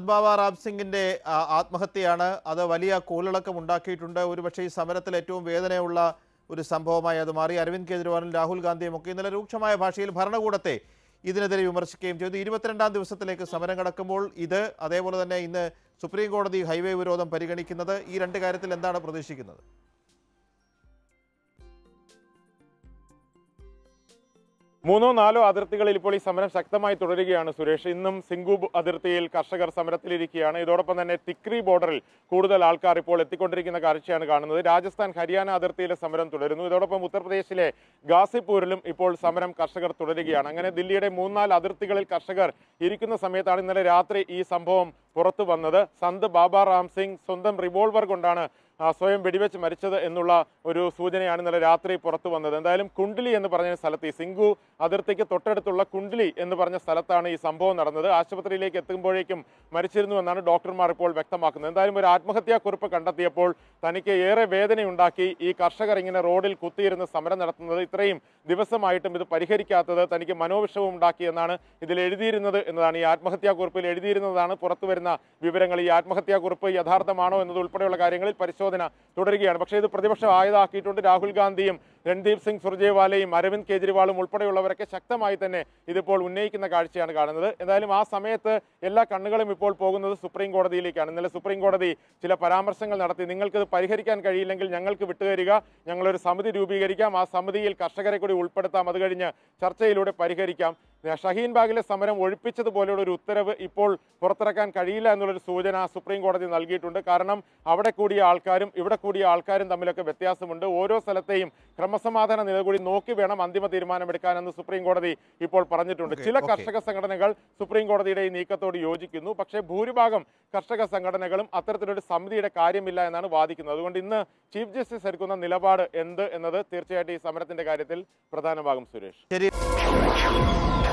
ബാബ റാം സിംഗിന്റെ ആ, ആത്മഹത്യയാണ് അത് വലിയ കോളിളക്കം ഉണ്ടാക്കിയിട്ടുണ്ട് ഒരുപക്ഷേ ഈ സമരത്തിൽ ഏറ്റവും വേദനയുള്ള ഒരു സംഭവമായി അത് മാറി അരവിന്ദ് കെജ്രിവാളും രാഹുൽ ഗാന്ധിയും ഒക്കെ ഇന്നലെ രൂക്ഷമായ ഭാഷയിൽ ഭരണകൂടത്തെ ഇതിനെതിരെ വിമർശിക്കുകയും ചെയ്തു ഇരുപത്തിരണ്ടാം ദിവസത്തിലേക്ക് സമരം കടക്കുമ്പോൾ ഇത് അതേപോലെ തന്നെ ഇന്ന് സുപ്രീം കോടതി ഹൈവേ വിരോധം പരിഗണിക്കുന്നത് ഈ രണ്ട് കാര്യത്തിൽ എന്താണ് പ്രതീക്ഷിക്കുന്നത് മൂന്നോ നാലോ അതിർത്തികളിൽ ഇപ്പോൾ ഈ സമരം ശക്തമായി തുടരുകയാണ് സുരേഷ് ഇന്നും സിംഗു അതിർത്തിയിൽ കർഷകർ സമരത്തിലിരിക്കുകയാണ് ഇതോടൊപ്പം തന്നെ തിക്രി ബോർഡറിൽ കൂടുതൽ ആൾക്കാർ ഇപ്പോൾ എത്തിക്കൊണ്ടിരിക്കുന്ന കാഴ്ചയാണ് കാണുന്നത് രാജസ്ഥാൻ ഹരിയാന അതിർത്തിയിലെ സമരം തുടരുന്നു ഇതോടൊപ്പം ഉത്തർപ്രദേശിലെ ഗാസിപ്പൂരിലും ഇപ്പോൾ സമരം കർഷകർ തുടരുകയാണ് അങ്ങനെ ദില്ലിയുടെ മൂന്നാല് അതിർത്തികളിൽ കർഷകർ ഇരിക്കുന്ന സമയത്താണ് ഇന്നലെ രാത്രി ഈ സംഭവം പുറത്തു വന്നത് സന്ത് ബാബ റാം സിംഗ് സ്വന്തം റിവോൾവർ കൊണ്ടാണ് ആ, സ്വയം വെടിവെച്ച് മരിച്ചത് എന്നുള്ള ഒരു സൂചനയാണ് ഇന്നലെ രാത്രി പുറത്തു വന്നത് എന്തായാലും കുണ്ഡലി എന്ന് പറഞ്ഞ സ്ഥലത്ത് ഈ സിംഗു അതിർത്തിക്ക് തൊട്ടടുത്തുള്ള കുണ്ഡലി എന്ന് പറഞ്ഞ സ്ഥലത്താണ് ഈ സംഭവം നടന്നത് ആശുപത്രിയിലേക്ക് എത്തുമ്പോഴേക്കും മരിച്ചിരുന്നു എന്നാണ് ഡോക്ടർമാർ ഇപ്പോൾ വ്യക്തമാക്കുന്നത് എന്തായാലും ഒരു ആത്മഹത്യാ കുറിപ്പ് കണ്ടെത്തിയപ്പോൾ തനിക്ക് ഏറെ വേദനയുണ്ടാക്കി ഈ കർഷകർ ഇങ്ങനെ റോഡിൽ കുത്തിയിരുന്ന് സമരം നടത്തുന്നത് ഇത്രയും ദിവസമായിട്ടും ഇത് പരിഹരിക്കാത്തത് തനിക്ക് മനോവിഷവും ഉണ്ടാക്കി എന്നാണ് ഇതിൽ എഴുതിയിരുന്നത് എന്നതാണ് ഈ ആത്മഹത്യാ കുറിപ്പിൽ എഴുതിയിരുന്നതാണ് പുറത്തു വരുന്ന വിവരങ്ങൾ ഈ ആത്മഹത്യാ കുറിപ്പ് യഥാർത്ഥമാണോ എന്നത് ഉൾപ്പെടെയുള്ള കാര്യങ്ങളിൽ പരിശോധന തുടരുകയാണ് പക്ഷേ ഇത് പ്രതിപക്ഷം ആയതാക്കിയിട്ടുണ്ട് രാഹുൽ ഗാന്ധിയും രൺദീപ് സിംഗ് സുർജേവാലയും അരവിന്ദ് കെജ്രിവാളും ഉൾപ്പെടെയുള്ളവരൊക്കെ ശക്തമായി തന്നെ ഇതിപ്പോൾ ഉന്നയിക്കുന്ന കാഴ്ചയാണ് കാണുന്നത് എന്തായാലും ആ സമയത്ത് എല്ലാ കണ്ണുകളും ഇപ്പോൾ പോകുന്നത് സുപ്രീം കോടതിയിലേക്കാണ് ഇന്നലെ സുപ്രീം കോടതി ചില പരാമർശങ്ങൾ നടത്തി നിങ്ങൾക്കിത് പരിഹരിക്കാൻ കഴിയില്ലെങ്കിൽ ഞങ്ങൾക്ക് വിട്ടുതരിക ഞങ്ങളൊരു സമിതി രൂപീകരിക്കാം ആ സമിതിയിൽ കർഷകരെ കൂടി ഉൾപ്പെടുത്താം അത് കഴിഞ്ഞ് ചർച്ചയിലൂടെ പരിഹരിക്കാം ഷഹീൻ ബാഗിലെ സമരം ഒഴിപ്പിച്ചതുപോലെയുള്ള ഒരു ഉത്തരവ് ഇപ്പോൾ പുറത്തിറക്കാൻ കഴിയില്ല എന്നുള്ളൊരു സൂചന സുപ്രീം കോടതി നൽകിയിട്ടുണ്ട് കാരണം അവിടെ കൂടിയ ആൾക്കാരും ഇവിടെ കൂടിയ ആൾക്കാരും തമ്മിലൊക്കെ വ്യത്യാസമുണ്ട് ഓരോ സ്ഥലത്തെയും ക്രമസമാധാന നില കൂടി നോക്കി വേണം അന്തിമ തീരുമാനമെടുക്കാനെന്ന് സുപ്രീം കോടതി ഇപ്പോൾ പറഞ്ഞിട്ടുണ്ട് Okay, ചില okay. കർഷക സംഘടനകൾ സുപ്രീം കോടതിയുടെ ഈ നീക്കത്തോട് യോജിക്കുന്നു പക്ഷേ ഭൂരിഭാഗം കർഷക സംഘടനകളും അത്തരത്തിലൊരു സമിതിയുടെ കാര്യമില്ല എന്നാണ് വാദിക്കുന്നത് അതുകൊണ്ട് ഇന്ന് ചീഫ് ജസ്റ്റിസ് എടുക്കുന്ന നിലപാട് എന്ത് എന്നത് തീർച്ചയായിട്ടും ഈ സമരത്തിന്റെ കാര്യത്തിൽ പ്രധാനമാകും സുരേഷ് ശരി